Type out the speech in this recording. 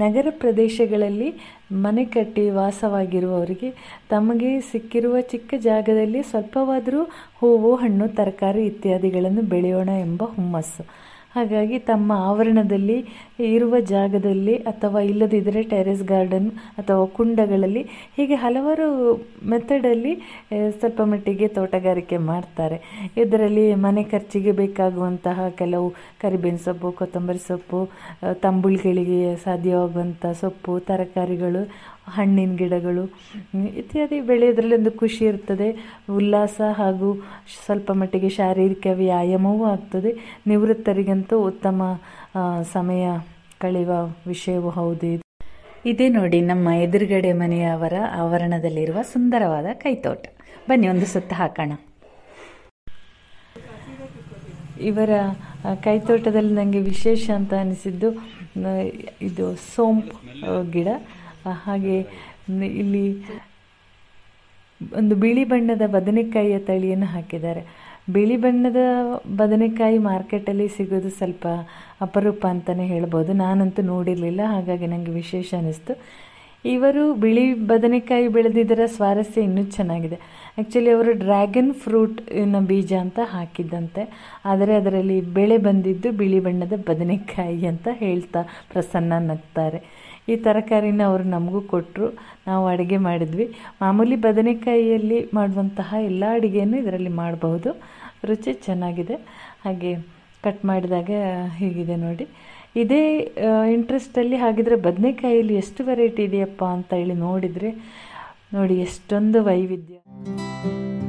ನಗರ ಪ್ರದೇಶಗಳಲ್ಲಿ ಮನೆ ಕಟ್ಟಿ ವಾಸವಾಗಿರುವವರಿಗೆ ತಮಗೆ ಸಿಕ್ಕಿರುವ ಚಿಕ್ಕ ಜಾಗದಲ್ಲಿ ಸ್ವಲ್ಪವಾದರೂ ಹೂವು ಹಣ್ಣು ತರಕಾರಿ ಇತ್ಯಾದಿಗಳನ್ನು ಬೆಳೆಯೋಣ ಎಂಬ ಹುಮ್ಮಸ್ಸು ಹಾಗಾಗಿ ತಮ್ಮ ಆವರಣದಲ್ಲಿ ಇರುವ ಜಾಗದಲ್ಲಿ ಅಥವಾ ಇಲ್ಲದಿದ್ದರೆ ಟೆರೆಸ್ ಗಾರ್ಡನ್ ಅಥವಾ ಕುಂಡಗಳಲ್ಲಿ ಹೀಗೆ ಹಲವಾರು ಮೆಥಡಲ್ಲಿ ಸ್ವಲ್ಪ ಮಟ್ಟಿಗೆ ತೋಟಗಾರಿಕೆ ಮಾಡ್ತಾರೆ ಇದರಲ್ಲಿ ಮನೆ ಖರ್ಚಿಗೆ ಬೇಕಾಗುವಂತಹ ಕೆಲವು ಕರಿಬೇವಿನ ಸೊಪ್ಪು ಕೊತ್ತಂಬರಿ ಸೊಪ್ಪು ತಂಬುಳಿಗಳಿಗೆ ಸಾಧ್ಯವಾಗುವಂಥ ಸೊಪ್ಪು ತರಕಾರಿಗಳು ಹಣ್ಣಿನ ಗಿಡಗಳು ಇತ್ಯಾದಿ ಬೆಳೆಯೋದ್ರಲ್ಲಿ ಒಂದು ಖುಷಿ ಇರ್ತದೆ ಉಲ್ಲಾಸ ಹಾಗೂ ಸ್ವಲ್ಪ ಮಟ್ಟಿಗೆ ಶಾರೀರಿಕ ವ್ಯಾಯಾಮವೂ ಆಗ್ತದೆ ನಿವೃತ್ತರಿಗಂತೂ ಉತ್ತಮ ಸಮಯ ಕಳೆಯುವ ವಿಷಯವೂ ಹೌದು ಇದು ಇದೇ ನೋಡಿ ನಮ್ಮ ಎದುರುಗಡೆ ಮನೆಯವರ ಆವರಣದಲ್ಲಿರುವ ಸುಂದರವಾದ ಕೈತೋಟ ಬನ್ನಿ ಒಂದು ಸುತ್ತ ಹಾಕೋಣ ಇವರ ಕೈತೋಟದಲ್ಲಿ ನನಗೆ ವಿಶೇಷ ಅಂತ ಅನಿಸಿದ್ದು ಇದು ಸೋಂಪು ಗಿಡ ಹಾಗೆ ಇಲ್ಲಿ ಒಂದು ಬಿಳಿ ಬಣ್ಣದ ಬದನೆಕಾಯಿಯ ತಳಿಯನ್ನು ಹಾಕಿದ್ದಾರೆ ಬಿಳಿ ಬಣ್ಣದ ಬದನೆಕಾಯಿ ಮಾರ್ಕೆಟಲ್ಲಿ ಸಿಗೋದು ಸ್ವಲ್ಪ ಅಪರೂಪ ಅಂತಲೇ ಹೇಳ್ಬೋದು ನಾನಂತೂ ನೋಡಿರಲಿಲ್ಲ ಹಾಗಾಗಿ ನನಗೆ ವಿಶೇಷ ಅನ್ನಿಸ್ತು ಇವರು ಬಿಳಿ ಬದನೆಕಾಯಿ ಬೆಳೆದಿದ್ದರ ಸ್ವಾರಸ್ಯ ಇನ್ನೂ ಚೆನ್ನಾಗಿದೆ ಆ್ಯಕ್ಚುಲಿ ಅವರು ಡ್ರ್ಯಾಗನ್ ಫ್ರೂಟಿನ ಬೀಜ ಅಂತ ಹಾಕಿದ್ದಂತೆ ಆದರೆ ಅದರಲ್ಲಿ ಬೆಳೆ ಬಂದಿದ್ದು ಬಿಳಿ ಬಣ್ಣದ ಬದನೆಕಾಯಿ ಅಂತ ಹೇಳ್ತಾ ಪ್ರಸನ್ನ ನಗ್ತಾರೆ ಈ ತರಕಾರಿನ ಅವರು ನಮಗೂ ಕೊಟ್ಟರು ನಾವು ಅಡುಗೆ ಮಾಡಿದ್ವಿ ಮಾಮೂಲಿ ಬದನೆಕಾಯಿಯಲ್ಲಿ ಮಾಡುವಂತಹ ಎಲ್ಲ ಅಡುಗೆಯನ್ನು ಇದರಲ್ಲಿ ಮಾಡಬಹುದು ರುಚಿ ಚೆನ್ನಾಗಿದೆ ಹಾಗೆ ಕಟ್ ಮಾಡಿದಾಗ ಹೀಗಿದೆ ನೋಡಿ ಇದೇ ಇಂಟ್ರೆಸ್ಟಲ್ಲಿ ಹಾಗಿದ್ರೆ ಬದನೆಕಾಯಿಯಲ್ಲಿ ಎಷ್ಟು ವೆರೈಟಿ ಇದೆಯಪ್ಪ ಅಂತ ಹೇಳಿ ನೋಡಿದರೆ ನೋಡಿ ಎಷ್ಟೊಂದು ವೈವಿಧ್ಯ